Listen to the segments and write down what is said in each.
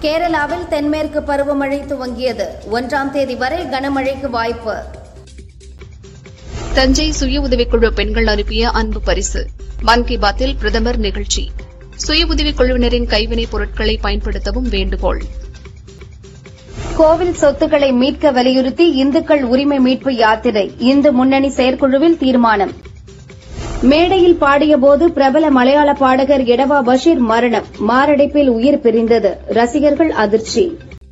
கேரளாவில் தென்மேற்கு பருவமழை துவங்கியது ஒன்றாம் தேதி வரை கனமழைக்கு வாய்ப்பு தஞ்சை சுய உதவிக்குழு பெண்கள் அனுப்பிய அன்பு பரிசு மன் கி பாத்தில் பிரதமர் நிகழ்ச்சி சுய உதவிக் குழுவினரின் கைவினைப் பொருட்களை பயன்படுத்தவும் வேண்டுகோள் கோவில் சொத்துக்களை மீட்க வலியுறுத்தி இந்துக்கள் உரிமை மீட்பு யாத்திரை இந்து முன்னணி செயற்குழுவில் தீர்மானம் மேடையில் பாடியபோது பிரபல மலையாள பாடகர் எடவா பஷீர் மரணம் மாரடைப்பில் உயிர் பிரிந்தது ரசிகர்கள் அதிர்ச்சி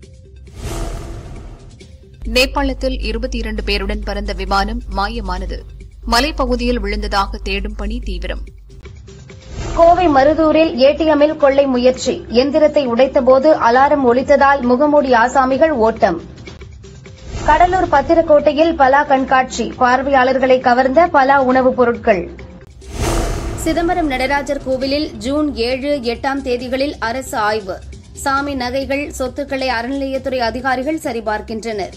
நேபாளத்தில் இருபத்தி இரண்டு பேருடன் பறந்த விமானம் மாயமானது மலைப்பகுதியில் விழுந்ததாக தேடும் பணி தீவிரம் கோவை மருதூரில் ஏடிஎம்மில் கொள்ளை முயற்சி எந்திரத்தை உடைத்தபோது அலாரம் ஒலித்ததால் முகமூடி ஆசாமிகள் ஓட்டம் கடலூர் பத்திரக்கோட்டையில் பலா கண்காட்சி பார்வையாளர்களை கவர்ந்த பலா உணவுப் பொருட்கள் சிதம்பரம் நடராஜர் கோவிலில் ஜூன் ஏழு எட்டாம் தேதிகளில் அரசு ஆய்வு சாமி நகைகள் சொத்துக்களை அறநிலையத்துறை அதிகாரிகள் சரிபார்க்கின்றனர்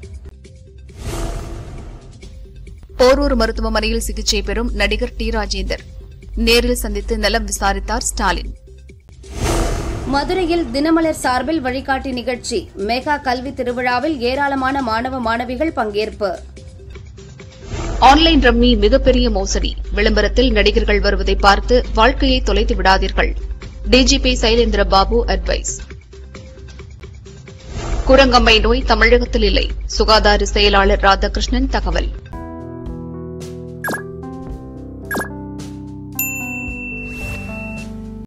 போரூர் மருத்துவமனையில் சிகிச்சை பெறும் நடிகர் டி ராஜேந்தர் நேரில் சந்தித்து நலம் விசாரித்தார் ஸ்டாலின் மதுரையில் தினமலர் சார்பில் வழிகாட்டி நிகழ்ச்சி மெகா கல்வி திருவிழாவில் ஏராளமான மாணவ மாணவிகள் பங்கேற்பு ஆன்லைன் ரம்மி மிகப்பெரிய மோசடி விளம்பரத்தில் நடிகர்கள் வருவதை பார்த்து வாழ்க்கையை தொலைத்து விடாதீர்கள் டிஜிபி சைலேந்திர பாபு அட்வைஸ் குரங்கம்மை நோய் தமிழகத்தில் இல்லை சுகாதார செயலாளர் ராதாகிருஷ்ணன் தகவல்